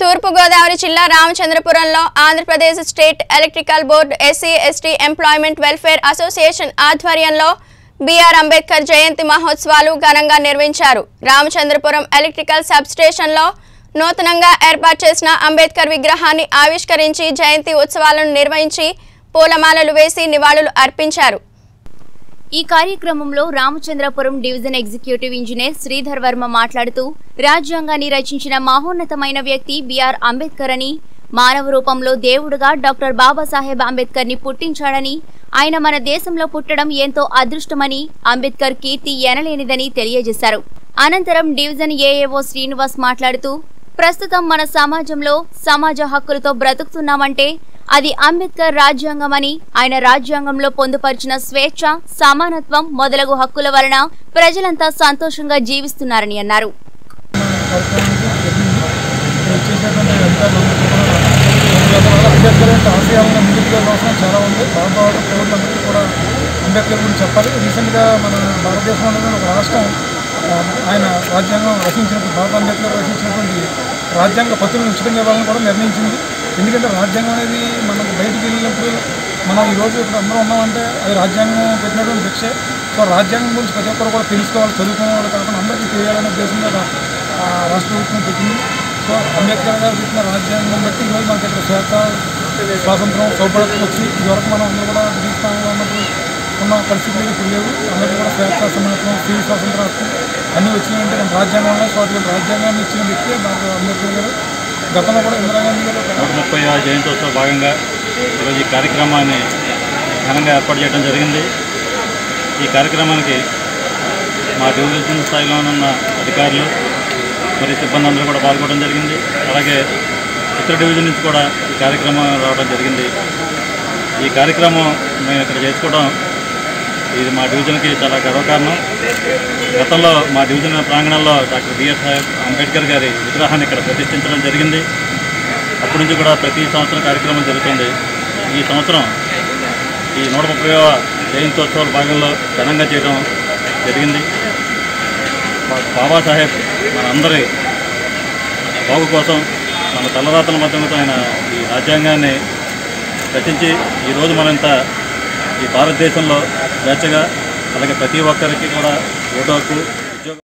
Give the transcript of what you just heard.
తూర్పుగోదావరి జిల్లా రామచంద్రపురంలో Andhra Pradesh state electrical board S C S T employment welfare association ఆధ్వర్యంలో బీఆర్ అంబేద్కర్ జయంతి మహోత్సవాలు ఘనంగా నిర్వహించారు రామచంద్రపురం ఎలక్ట్రికల్ సబ్ స్టేషన్లో నూతనంగా ఏర్పాటు చేసిన అంబేద్కర్ విగ్రహాన్ని ఆవిష్కరించి జయంతి ఉత్సవాలను నిర్వహించి పూలమాలలు వేసి నివాళులు అర్పించారు ఈ కార్యక్రమంలో Ramachandrapuram division executive engineer Sridhar Varma మాట్లాడుతూ రాజ్యాంగాన్ని రచించిన మహోన్నతమైన వ్యక్తి బిఆర్ అంబేద్కర్ అని మానవ రూపంలో దేవుడుగా డాక్టర్ బాబాసాహెబ్ అంబేద్కర్ ని పుట్టించాడని ఆయన మన దేశంలో పుట్టడం ఎంతో అదృష్టమని అంబేద్కర్ కీర్తి ఎనలేనిదని తెలియజేశారు అనంతరం డివిజన్ ఏఏఓ శ్రీనివాస్ మాట్లాడుతూ ప్రస్తుతం మన సమాజంలో సమాజ హక్కులతో బ్రతుకుతున్నామంటే అది అంబేద్కర్ రాజ్యాంగమని ఆయన రాజ్యాంగంలో పొందుపరిచిన స్వేచ్ఛ సమానత్వం మొదలగు హక్కుల వలన ప్రజలంతా సంతోషంగా జీవిస్తున్నారని అన్నారు చేసేటువంటి అధికారులందరికీ కూడా అంబేద్కర్ యొక్క ఆశయాలను ముందుకు అవసరం చాలా ఉంది బాబాడు పౌరులందరికీ కూడా అంబేద్కర్ గురించి చెప్పాలి రీసెంట్గా మన భారతదేశంలో ఒక రాష్ట్రం ఆ, ఆయన రాజ్యాంగం రచించినప్పుడు బాబా అంబేద్కర్ రచించినటువంటి రాజ్యాంగ పత్రులను ఉచితంగా ఇవ్వాలని కూడా నిర్ణయించింది ఎందుకంటే రాజ్యాంగం అనేది మనం బయటికి వెళ్ళినప్పుడు మనం ఈరోజు ఇప్పుడు అందరం ఉన్నామంటే అది రాజ్యాంగం పెట్టినటువంటి భిక్షే సో రాజ్యాంగం గురించి ప్రతి ఒక్కరు కూడా తెలుసుకోవాలి చదువుకునే వాళ్ళు కాకుండా అందరికీ తెలియాలనే ఉద్దేశంగా రా- ఆ రాష్ట్ర ప్రభుత్వం పెట్టింది సో అంబేద్కర్ గారు పెట్టిన రాజ్యాంగం బట్టి ఈరోజు మనకి ఇక్కడ స్వేచ్ఛ స్వాతంత్రం సౌపడత్వం వచ్చి ఇదివరకు మనం అందరూ కూడా బ్రిటిష్ స్థానంలో ఉన్నప్పుడు ఉన్న పరిస్థితులు ఇప్పుడు లేవు అందరికీ కూడా స్వేచ్ఛ సమానత్వం స్త్రీ స్వాతంత్ర హక్కు అన్నీ వచ్చినాయంటే మన రాజ్యాంగం వల్ల సో అటువంటి రాజ్యాంగాన్ని ఇచ్చిన వ్యక్తి డాక్టర్ అంబేద్కర్ గారు గతంలో కూడా ఇందిరాగాంధీ గారు నూట ముప్పై జయంతోత్సవ భాగంగా ఈరోజు ఈ కార్యక్రమాన్ని ఘనంగా ఏర్పాటు చేయడం జరిగింది ఈ కార్యక్రమానికి మా డివిజన్ స్థాయిలో ఉన్న అధికారులు మరి సిబ్బంది అందరూ కూడా పాల్గొనడం జరిగింది అలాగే ఇతర డివిజన్ నుంచి కూడా ఈ కార్యక్రమం రావడం జరిగింది ఈ కార్యక్రమం మేము ఇక్కడ చేసుకోవడం ఇది మా డివిజన్కి చాలా గర్వకారణం గతంలో మా డివిజన్ ప్రాంగణంలో డాక్టర్ బిఎస్ సాహెబ్ అంబేద్కర్ గారి విగ్రహాన్ని ఇక్కడ ప్రతిష్ఠించడం జరిగింది అప్పటి నుంచి కూడా ప్రతి సంవత్సరం కార్యక్రమం జరుగుతుంది ఈ సంవత్సరం ఈ నూట ముప్పైవ జయంతోత్సవాల భాగంలో ఘనంగా చేయడం జరిగింది బా- బాబాసాహెబ్ మనందరి బాగు కోసం మన తలరాతల మధ్యంతో ఆయన ఈ రాజ్యాంగాన్ని రచించి ఈరోజు మనంతా ఈ భారతదేశంలో స్వేచ్ఛగా అలాగే ప్రతి ఒక్కరికి కూడా ఓటు హక్కు